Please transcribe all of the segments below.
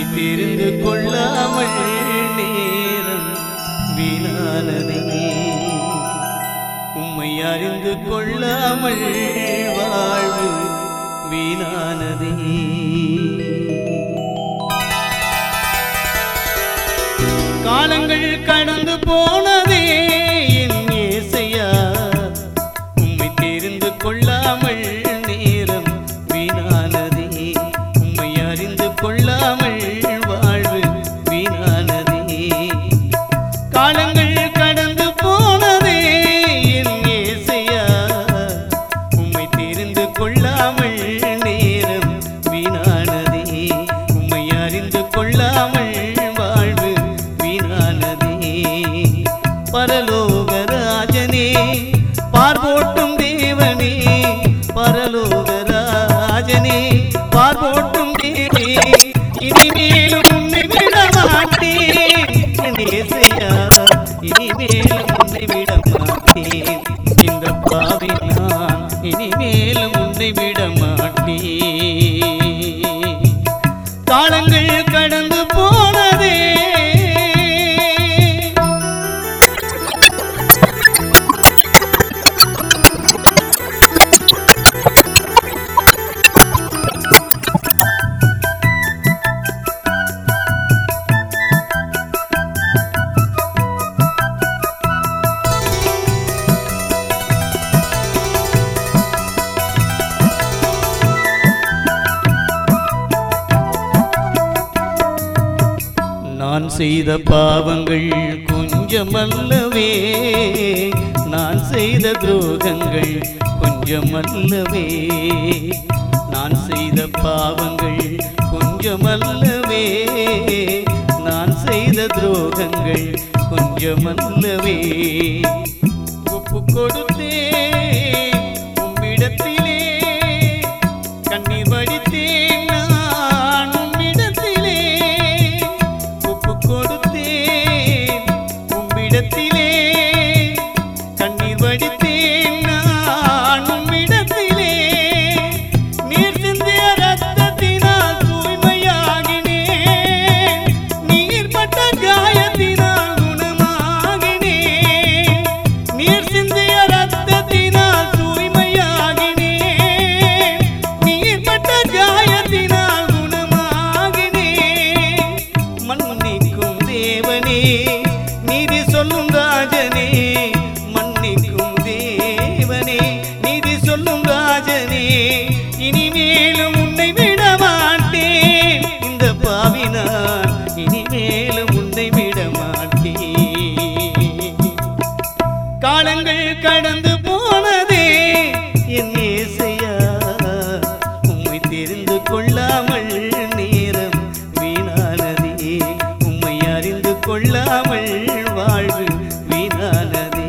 தெரிந்து கொள்ளாமல் நேரம் வீணானதே உம்மை அறிந்து கொள்ளாமல் வாழ்வு வீணானதே காலங்கள் கடந்து போனதே என் ஏசையா உம்மை தெரிந்து கொள்ளாமல் நேரம் வீணானதே உம்மை அறிந்து கொள்ளாமல் வாழ்வு வீணானதே காலங்கள் கடந்து போனதே என் ஏசையா உம்மை தெரிந்து கொள்ளாமல் நேரம் வீணானதே உம்மை அறிந்து கொள்ளாமல் வாழ்வு வீணானதே பரலோக ராஜனே பார்போட்டும் தேவனே பரலோக ராஜனே பார்போட்டும் தேவனே இனிமேலும் உன்னை விட மாட்டேன் என் இயேசையா இனிமேலும் உன்னை விட மாட்டேன் இந்த பாவி நான் இனிமேலும் உன்னை விட மாட்டேன் காலங்கள் கடந்து போனதே நான் செய்த பாவங்கள் கொஞ்சமல்லவே நான் செய்த துரோகங்கள் கொஞ்சமல்லவே நான் செய்த பாவங்கள் கொஞ்சமல்லவே நான் செய்த துரோகங்கள் கொஞ்சமல்லவே ஒப்பு கொடுத்தேன் உம்மிடத்திலே கண்ணீர் வடித்தேன் நான் உம்மிடத்திலே ஒப்பு கொடுத்தேன் உம்மிடத்திலே கண்ணீர் வடித்தேன் நான் உம்மிடத்திலே நீர் சிந்திய ரத்தத்தினால் தூய்மையாகினேன் நீர் பட்ட காயத்தினால் குணமாகினேன் நீர் சிந்திய ரத்தத்தினால் தூய்மையாகினேன் நீர் பட்ட காயத்தினால் குணமாகினேன் மன்னிக்கும் தேவனே நீதி சொல்லும் ராஜனே மன்னிக்கும் தேவனே நீதி சொல்லும் ராஜனே இனிமேலும் உன்னை விட மாட்டேன் இந்த பாவினான் இனிமேலும் உன்னை விட மாட்டேன் காலங்கள் கடந்து போனதே என் ஏசையா உம்மை தெரிந்து கொள்ளாமல் நேரம் வீணானதே உம்மை அறிந்து கொள்ளாமல் வாழ்வு வீணானதே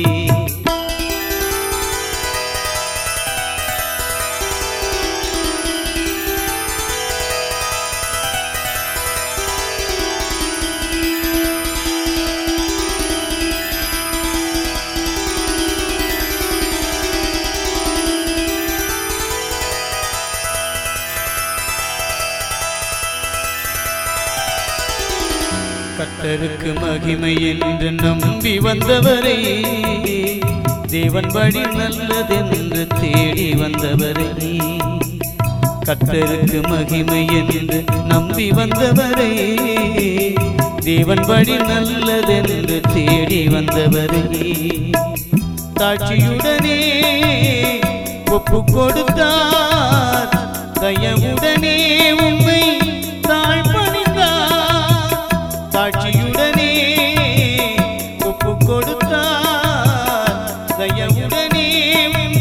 கர்த்தருக்கு மகிமை என்று நம்பி வந்தவரே தேவன் வழி நல்லதென்று தேடி வந்தவரே கர்த்தருக்கு மகிமை என்று நம்பி வந்தவரே தேவன் வழி நல்லதென்று தேடி வந்தவரே தாட்சியுடனே ஒப்பு கொடுத்தார் தயவுடனே உம்மை தாழ்பணிந்தார் சாட்சியுடனே ஒப்பு கொடுத்தார் தயவுடனே உம்மை